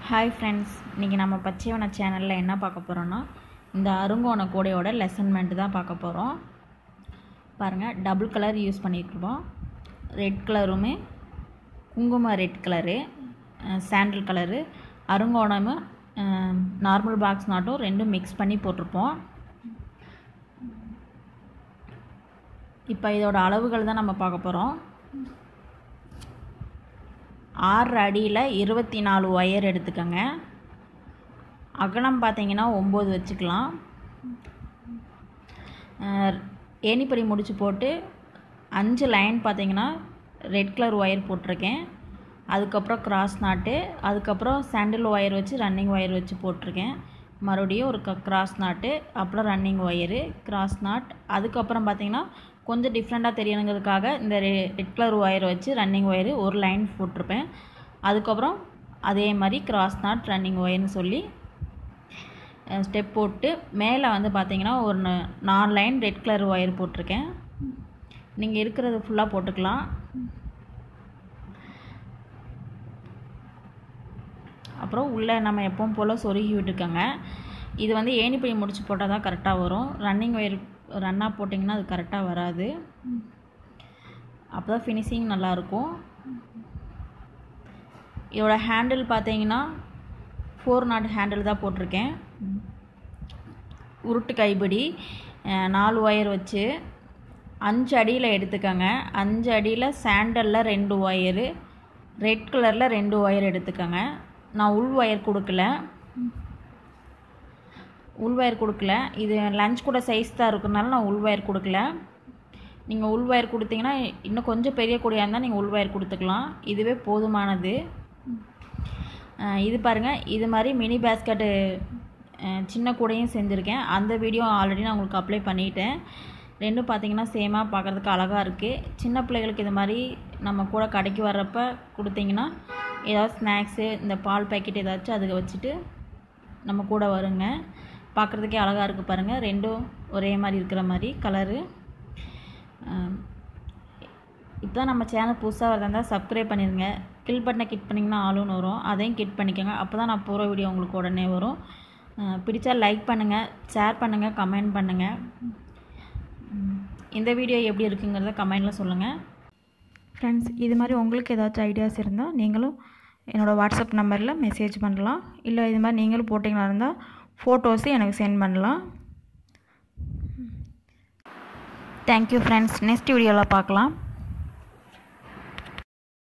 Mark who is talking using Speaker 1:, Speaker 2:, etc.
Speaker 1: hi friends இன்றைக்கி நம்ம பச்சைவன சேனலில் என்ன பார்க்க போகிறோன்னா இந்த அருங்கோண கூடையோட லெசன்மெண்ட் தான் பார்க்க போகிறோம் பாருங்கள் டபுள் கலர் யூஸ் பண்ணியிருக்கோம் ரெட் கலருமே குங்கும ரெட் கலரு சாண்டில் கலரு அருங்கோணமும் நார்மல் பாக்ஸ் நாட்டும் ரெண்டும் மிக்ஸ் பண்ணி போட்டிருப்போம் இப்போ இதோட அளவுகள் தான் நம்ம பார்க்க போகிறோம் ஆறு அடியில் இருபத்தி நாலு ஒயர் எடுத்துக்கோங்க அகலம் பார்த்தீங்கன்னா ஒம்பது வச்சுக்கலாம் ஏணிப்படி முடிச்சு போட்டு அஞ்சு லைன் பார்த்தீங்கன்னா ரெட் கலர் ஒயர் போட்டிருக்கேன் அதுக்கப்புறம் கிராஸ் நாட்டு அதுக்கப்புறம் சாண்டில் ஒயர் வச்சு ரன்னிங் ஒயர் வச்சு போட்டிருக்கேன் மறுபடியும் ஒரு க கிராஸ் நாட்டு அப்புறம் ரன்னிங் ஒயரு கிராஸ் நாட் அதுக்கப்புறம் பார்த்தீங்கன்னா கொஞ்சம் டிஃப்ரெண்ட்டாக தெரியணுங்கிறதுக்காக இந்த ரெட் கலர் ஒயர் வச்சு ரன்னிங் ஒயரு ஒரு லைன் போட்டிருப்பேன் அதுக்கப்புறம் அதே மாதிரி கிராஸ் நாட் ரன்னிங் ஒயர்னு சொல்லி ஸ்டெப் போட்டு மேலே வந்து பார்த்தீங்கன்னா ஒரு நாலு லைன் ரெட் கலர் ஒயர் போட்டிருக்கேன் நீங்கள் இருக்கிறது ஃபுல்லாக போட்டுக்கலாம் அப்புறம் உள்ளே நம்ம எப்பவும் போல் சொருகி விட்டுருக்கோங்க இது வந்து ஏணிப்படி முடிச்சு போட்டால் தான் கரெக்டாக வரும் ரன்னிங் ஒயர் ரன்னாக போட்டிங்கன்னா அது கரெக்டாக வராது அப்போ தான் ஃபினிஷிங் நல்லாயிருக்கும் இதோட ஹேண்டில் பார்த்தீங்கன்னா ஃபோர் நாட் ஹேண்டில் தான் போட்டிருக்கேன் உருட்டு கைப்பிடி நாலு ஒயர் வச்சு அஞ்சு அடியில் எடுத்துக்கோங்க அஞ்சு அடியில் சாண்டலில் ரெண்டு ஒயரு ரெட் கலரில் ரெண்டு ஒயர் எடுத்துக்கோங்க நான் உள் ஒயர் கொடுக்கல உள் ஒயர் கொடுக்கல இது லஞ்ச் கூட சைஸ் தான் இருக்கிறதுனால நான் உள் ஒயர் கொடுக்கல நீங்கள் உள் ஒயர் கொடுத்தீங்கன்னா இன்னும் கொஞ்சம் பெரிய கூடையாக இருந்தால் நீங்கள் உள் ஒயர் கொடுத்துக்கலாம் இதுவே போதுமானது இது பாருங்கள் இது மாதிரி மினி பேஸ்கெட்டு சின்ன கூடையும் செஞ்சுருக்கேன் அந்த வீடியோ ஆல்ரெடி நான் உங்களுக்கு அப்ளை பண்ணிட்டேன் ரெண்டும் பார்த்தீங்கன்னா சேமாக பார்க்குறதுக்கு அழகாக இருக்குது சின்ன பிள்ளைகளுக்கு இது மாதிரி நம்ம கூட கடைக்கு வர்றப்ப கொடுத்தீங்கன்னா ஏதாவது ஸ்நாக்ஸு இந்த பால் பேக்கெட் ஏதாச்சும் அதுக்கு வச்சுட்டு நம்ம கூட வருங்க பார்க்குறதுக்கே அழகாக இருக்குது பாருங்கள் ரெண்டும் ஒரே மாதிரி இருக்கிற மாதிரி கலரு இப்போ தான் நம்ம சேனல் புதுசாக வரதா இருந்தால் சப்ஸ்கிரைப் பண்ணிடுங்க கில் பட்டனை கிட் பண்ணிங்கன்னா ஆளுன்னு வரும் அதையும் கிட் பண்ணிக்கோங்க அப்போ தான் நான் போகிற வீடியோ உங்களுக்கு உடனே வரும் பிடிச்சா லைக் பண்ணுங்கள் ஷேர் பண்ணுங்கள் கமெண்ட் பண்ணுங்கள் இந்த வீடியோ எப்படி இருக்குங்கிறத கமெண்டில் சொல்லுங்கள்
Speaker 2: ஃப்ரெண்ட்ஸ் இது மாதிரி உங்களுக்கு ஏதாச்சும் ஐடியாஸ் இருந்தால் நீங்களும் என்னோடய வாட்ஸ்அப் நம்பரில் மெசேஜ் பண்ணலாம் இல்லை இது மாதிரி நீங்களும் போட்டிங்களா இருந்தால் ஃபோட்டோஸு எனக்கு சென்ட் பண்ணலாம்
Speaker 1: தேங்க்யூ ஃப்ரெண்ட்ஸ் நெக்ஸ்ட் வீடியோவில் பார்க்கலாம்